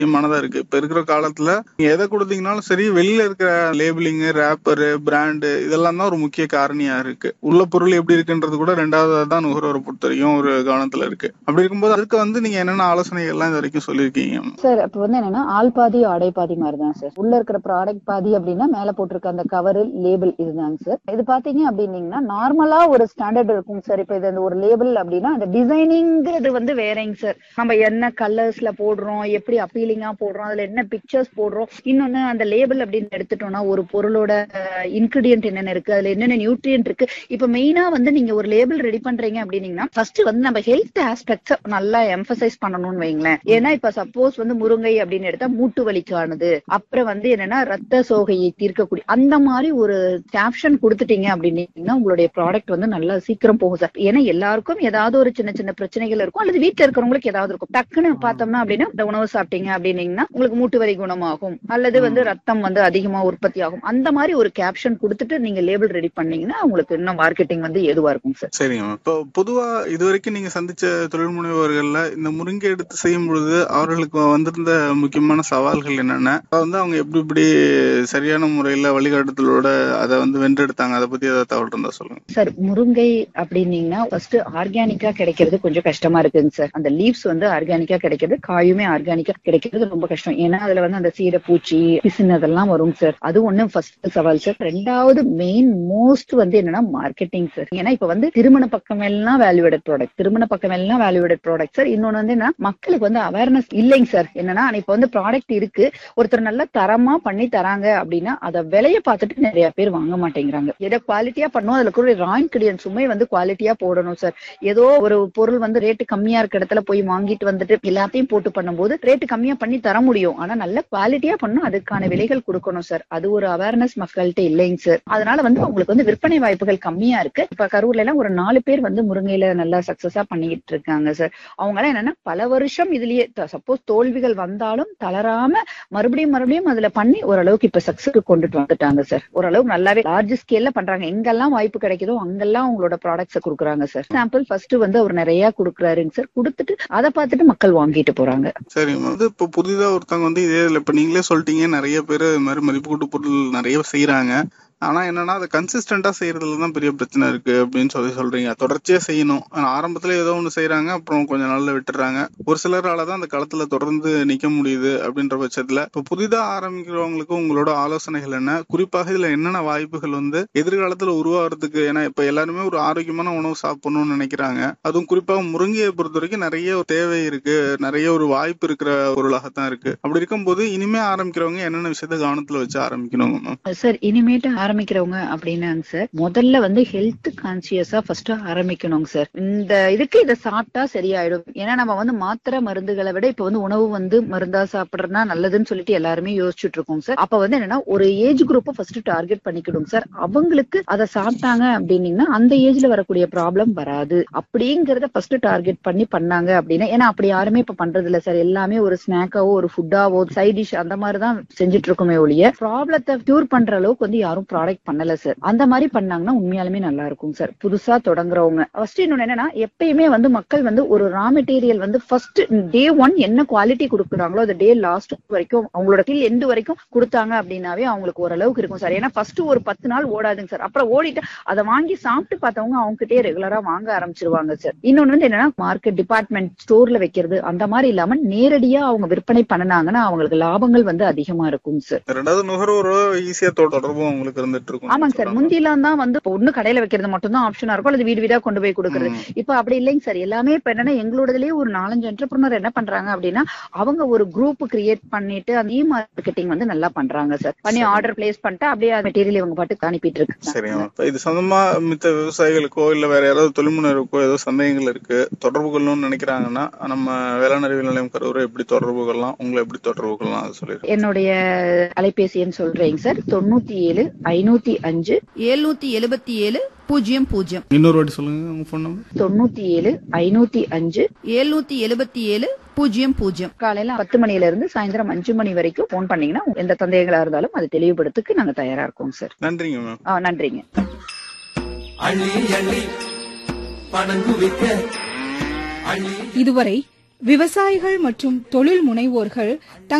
முக்கியமானதா இருக்கு இப்ப இருக்கிற காலத்துல நீங்க எதை கொடுத்தீங்கனாலும் சரி வெளியில இருக்கிற லேபிளிங் ரேப்பரு பிராண்டு இதெல்லாம் தான் ஒரு முக்கிய காரணியா இருக்கு உள்ள பொருள் எப்படி இருக்குன்றது கூட ரெண்டாவது தான் நுகர்வோரை பொறுத்த வரைக்கும் ஒரு கவனத்துல இருக்கு அப்படி இருக்கும்போது அதுக்கு வந்து நீங்க என்னென்ன ஆலோசனைகள் எல்லாம் இது வரைக்கும் சொல்லியிருக்கீங்க சார் அப்ப வந்து என்னன்னா ஆள் பாதி ஆடை பாதி மாதிரி தான் சார் உள்ள இருக்கிற ப்ராடக்ட் பாதி அப்படின்னா மேல போட்டிருக்க அந்த கவர் லேபிள் இதுதாங்க சார் இது பாத்தீங்க அப்படின்னீங்கன்னா நார்மலா ஒரு ஸ்டாண்டர்ட் இருக்கும் சார் இப்ப இது அந்த ஒரு லேபிள் அப்படின்னா அந்த டிசைனிங்கிறது வந்து வேறங்க சார் நம்ம என்ன கலர்ஸ்ல போடுறோம் எப்படி அப்பீலிங்கா போடுறோம் அதுல என்ன பிக்சர்ஸ் போடுறோம் இன்னொன்னு அந்த லேபிள் அப்படின்னு எடுத்துட்டோம்னா ஒரு பொருளோட இன்கிரிடியன்ட் என்னென்ன இருக்கு அதுல என்னென்ன நியூட்ரியன்ட் இருக்கு இப்ப மெயினா வந்து நீங்க ஒரு லேபிள் ரெடி பண்றீங்க அப்படின்னீங்கன்னா ஃபர்ஸ்ட் வந்து நம்ம ஹெல்த் ஆஸ்பெக்ட்ஸ் நல்லா எம்பசைஸ் பண்ணணும்னு வைங்களேன் ஏன்னா இப்ப சப்போஸ் வந்து முருங்கை அப்படின்னு எடுத்தா மூட்டு வலிக்கானது அப்புறம் வந்து என்னன்னா ரத்த சோகையை தீர்க்கக்கூடிய அந்த மாதிரி ஒரு கேப்ஷன் கொடுத்துட்டீங்க அப்படின்னீங்கன்னா உங்களுடைய ப்ராடக்ட் வந்து நல்லா சீக்கிரம் போகும் சார் ஏன்னா எல்லாருக்கும் ஏதாவது ஒரு சின்ன சின்ன பிரச்சனைகள் இருக்கும் அல்லது வீட்டுல இருக்கிறவங்களுக்கு ஏதாவது இருக்கும் டக்குன்னு பார்த்தோம்னா அப்படின்னா இந்த உணவு சாப்பிட்டீங்க அப்படின்னீங்கன்னா உங்களுக்கு மூட்டு வலி குணமாகும் அல்லது வந்து ரத்தம் வந்து அதிகமா உற்பத்தி ஆகும் அந்த மாதிரி ஒரு கேப்ஷன் கொடுத்துட்டு நீங்க லேபிள் ரெடி பண்ணீங்கன்னா உங்களுக்கு இன்னும் மார்க்கெட்டிங் வந்து ஏதுவா இருக்கும் சார் சரிங்க மேம் இப்போ பொதுவா இது வரைக்கும் நீங்க சந்திச்ச தொழில் முனைவோர்கள்ல இந்த முருங்கை எடுத்து செய்யும் பொழுது அவர்களுக்கு வந்திருந்த முக்கியமான சவால்கள் என்னென்ன அதை வந்து அவங்க எப்படி இப்படி சரியான முறையில வழிகாட்டுதலோட அதை வந்து வென்றெடுத்தாங்க அதை பத்தி ஏதாவது தகவல் இருந்தா சொல்லுங்க சார் முருங்கை அப்படின்னீங்கன்னா ஃபர்ஸ்ட் ஆர்கானிக்கா கிடைக்கிறது கொஞ்சம் கஷ்டமா இருக்குங்க சார் அந்த லீவ்ஸ் வந்து ஆர்கானிக்கா கிடைக்கிறது காயுமே ஆர்கானிக்கா கிடைக்கிறது ரொம்ப கஷ்டம் ஏன்னா அதுல வந்து அந்த சீடை பூச்சி பிசின் அதெல்லாம் வரும் சார் அது ஒண்ணு ஃபர்ஸ்ட் சவால் சார் ரெண்டாவது மெயின் மோஸ்ட் வந்து என்னன்னா மார்க்கெட்டிங் சார் ஏன்னா இப்ப வந்து திருமண பக்கம் எல்லாம் வேல்யூடட் ப்ராடக்ட் திருமண பக்கம் எல்லாம் வேல்யூடட் ப்ராடக்ட் சார் இன்னொன்னு வந்து என்ன மக்களுக்கு வந்து அவேர்னஸ் இல்லைங்க சார் என்னன்னா இப்ப வந்து ப்ராடக்ட் இருக்கு ஒருத்தர் நல்ல தரமா பண்ணி தராங்க அப்படின்னா அத விலைய பார்த்துட்டு நிறைய பேர் வாங்க மாட்டேங்கிறாங்க எதை குவாலிட்டியா பண்ணும் அதுல கூட ரா இன்கிரியன்ட் சுமை வந்து குவாலிட்டியா போடணும் சார் ஏதோ ஒரு பொருள் வந்து ரேட்டு கம்மியா இருக்க இடத்துல போய் வாங்கிட்டு வந்துட்டு எல்லாத்தையும் போட்டு பண்ணும்போது ரேட்டு கம்மியா பண்ணி தர முடியும் ஆனா நல்ல குவாலிட்டியா பண்ணும் அதுக்கான விலைகள் கொடுக்கணும் சார் அது ஒரு அவேர்னஸ் மக்கள்கிட்ட இல்லைங்க சார் அதனால வந்து உங்களுக்கு வந்து விற்பனை வாய்ப்புகள் கம்மியா இருக்கு இப்ப கரூர்ல எல்லாம் ஒரு நாலு பேர் வந்து முருங்கையில நல்லா சக்சஸா பண்ணிக்கிட்டு இருக்காங்க சார் அவங்க எல்லாம் என்னன்னா பல வருஷம் இதுலயே சப்போஸ் தோல்விகள் வந்தாலும் தளராம மறுபடியும் மறுபடியும் அதுல பண்ணி ஓரளவுக்கு இப்ப சக்சஸ்க்கு கொண்டுட்டு வந்துட்டாங்க சார் ஓரளவுக்கு நல்லாவே லார்ஜ் ஸ்கேல்ல பண்றாங்க எங்கெல்லாம் வாய்ப்பு கிடைக்குதோ அங்கெல்லாம் அவங்களோட ப்ராடக்ட்ஸ் கொடுக்குறாங்க சார் சாம்பிள் ஃபர்ஸ்ட் வந்து அவர் நிறைய கொடுக்குறாருங்க சார் கொடுத்துட்டு அதை பார்த்துட்டு மக்கள் வாங்கிட்டு போறாங்க சரி வந்து இப்போ புதிதா ஒருத்தவங்க வந்து இதே இதுல இப்ப நீங்களே சொல்லிட்டீங்க நிறைய பேர் இது மாதிரி மதிப்பு கூட்டு பொருள் நிறைய செய்யறாங்க ஆனா என்னன்னா அதை கன்சிஸ்டன்டா செய்யறதுல தான் பெரிய பிரச்சனை இருக்கு அப்படின்னு சொல்லி சொல்றீங்க தொடர்ச்சியா செய்யணும் ஆனா ஆரம்பத்துல ஏதோ ஒண்ணு செய்யறாங்க அப்புறம் கொஞ்ச நாள்ல விட்டுறாங்க ஒரு சிலரால தான் அந்த களத்துல தொடர்ந்து நிக்க முடியுது அப்படின்ற பட்சத்துல இப்ப புதிதா ஆரம்பிக்கிறவங்களுக்கு உங்களோட ஆலோசனைகள் என்ன குறிப்பாக இதுல என்னென்ன வாய்ப்புகள் வந்து எதிர்காலத்துல உருவாகிறதுக்கு ஏன்னா இப்ப எல்லாருமே ஒரு ஆரோக்கியமான உணவு சாப்பிடணும்னு நினைக்கிறாங்க அதுவும் குறிப்பாக முருங்கையை பொறுத்த வரைக்கும் நிறைய தேவை இருக்கு நிறைய ஒரு வாய்ப்பு இருக்கிற பொருளாகத்தான் இருக்கு அப்படி இருக்கும்போது இனிமே ஆரம்பிக்கிறவங்க என்னென்ன விஷயத்த கவனத்துல வச்சு ஆரம்பிக்கணும் மேம் சார் இனிமேட்டு ஆரம்பிக்கிறவங்க அப்படின்னாங்க சார் முதல்ல வந்து ஹெல்த் கான்சியஸா ஃபர்ஸ்ட் ஆரம்பிக்கணுங்க சார் இந்த இதுக்கு இதை சாப்பிட்டா சரியாயிடும் ஏன்னா நம்ம வந்து மாத்திரை மருந்துகளை விட இப்ப வந்து உணவு வந்து மருந்தா சாப்பிடுறதுனா நல்லதுன்னு சொல்லிட்டு எல்லாருமே யோசிச்சுட்டு இருக்கோம் சார் அப்ப வந்து என்னன்னா ஒரு ஏஜ் குரூப்பை ஃபர்ஸ்ட் டார்கெட் பண்ணிக்கிடும் சார் அவங்களுக்கு அதை சாப்பிட்டாங்க அப்படின்னீங்கன்னா அந்த ஏஜ்ல வரக்கூடிய ப்ராப்ளம் வராது அப்படிங்கறத ஃபர்ஸ்ட் டார்கெட் பண்ணி பண்ணாங்க அப்படின்னா ஏன்னா அப்படி யாருமே இப்ப பண்றது இல்ல சார் எல்லாமே ஒரு ஸ்நாக்காவோ ஒரு ஃபுட்டாவோ சைட் டிஷ் அந்த மாதிரி தான் செஞ்சுட்டு இருக்கோமே ஒழிய ப்ராப்ளத்தை கியூர் பண்ற அளவுக்கு வந்து யாரும் ப்ராடக்ட் பண்ணல சார் அந்த மாதிரி பண்ணாங்கன்னா உண்மையாலுமே நல்லா இருக்கும் சார் புதுசா தொடங்குறவங்க ஃபர்ஸ்ட் இன்னொன்னு என்னன்னா எப்பயுமே வந்து மக்கள் வந்து ஒரு ரா மெட்டீரியல் வந்து ஃபர்ஸ்ட் டே ஒன் என்ன குவாலிட்டி கொடுக்குறாங்களோ அது டே லாஸ்ட் வரைக்கும் அவங்களோட கில் எண்டு வரைக்கும் கொடுத்தாங்க அப்படின்னாவே அவங்களுக்கு ஓரளவுக்கு இருக்கும் சார் ஏன்னா ஃபர்ஸ்ட் ஒரு பத்து நாள் ஓடாதுங்க சார் அப்புறம் ஓடிட்டு அதை வாங்கி சாப்பிட்டு பார்த்தவங்க அவங்க கிட்டே ரெகுலரா வாங்க ஆரம்பிச்சிருவாங்க சார் இன்னொன்னு வந்து என்னன்னா மார்க்கெட் டிபார்ட்மெண்ட் ஸ்டோர்ல வைக்கிறது அந்த மாதிரி இல்லாம நேரடியா அவங்க விற்பனை பண்ணனாங்கன்னா அவங்களுக்கு லாபங்கள் வந்து அதிகமா இருக்கும் சார் ரெண்டாவது நுகர்வோரோ ஈஸியா தொடர்பும் உங்களுக்கு இருந்துட்டு இருக்கும் ஆமாங்க சார் முந்திலாம் தான் வந்து ஒண்ணு கடையில வைக்கிறது மட்டும் தான் ஆப்ஷனா இருக்கும் அல்லது வீடு வீடா கொண்டு போய் கொடுக்கறது ம். இப்ப அப்படி இல்லைங்க சார் எல்லாமே இப்ப என்னன்னா எங்களோடதுலயே ஒரு நாலஞ்சு என்டர்பிரினர் என்ன பண்றாங்க அப்படின்னா அவங்க ஒரு குரூப் கிரியேட் பண்ணிட்டு அந்த இ மார்க்கெட்டிங் வந்து நல்லா பண்றாங்க சார் பண்ணி சரி. ஆர்டர் பிளேஸ் பண்ணிட்டு அப்படியே மெட்டீரியல் இவங்க பாட்டுக்கு அனுப்பிட்டு சரிங்க இருக்கு இப்ப இது சம்பந்தமா மித்த விவசாயிகளுக்கோ இல்ல வேற யாராவது தொழில்முனைவருக்கோ ஏதோ சந்தேகங்கள் இருக்கு தொடர்பு கொள்ளணும்னு நினைக்கிறாங்கன்னா நம்ம வேளாண் அறிவியல் நிலையம் கரூரை எப்படி தொடர்பு கொள்ளலாம் உங்களை எப்படி தொடர்பு கொள்ளலாம் அதை சொல்லிடுறேன் என்னுடைய அலைபேசி எண் சொல்றேங்க சார் தொண்ணூத்தி ஏழு ஐநூத்தி அஞ்சு எழுநூத்தி எழுபத்தி ஏழு பூஜ்ஜியம் பூஜ்ஜியம் இன்னொரு வாட்டி சொல்லுங்க உங்க ஃபோன் நம்பர் தொண்ணூத்தி ஏழு ஐநூத்தி அஞ்சு எழுநூத்தி எழுபத்தி ஏழு பூஜ்ஜியம் பூஜ்ஜியம் காலையில பத்து மணில இருந்து சாயந்தரம் அஞ்சு மணி வரைக்கும் போன் பண்ணீங்கன்னா எந்த சந்தேகங்களா இருந்தாலும் அதை தெளிவுபடுத்துக்கு நாங்க தயாரா இருக்கோம் சார் நன்றிங்க மேம் ஆ, நன்றிங்க அள்ளி அள்ளி பணம் குவிக்க அள்ளி இதுவரை விவசாயிகள் மற்றும் தொழில் முனைவோர்கள்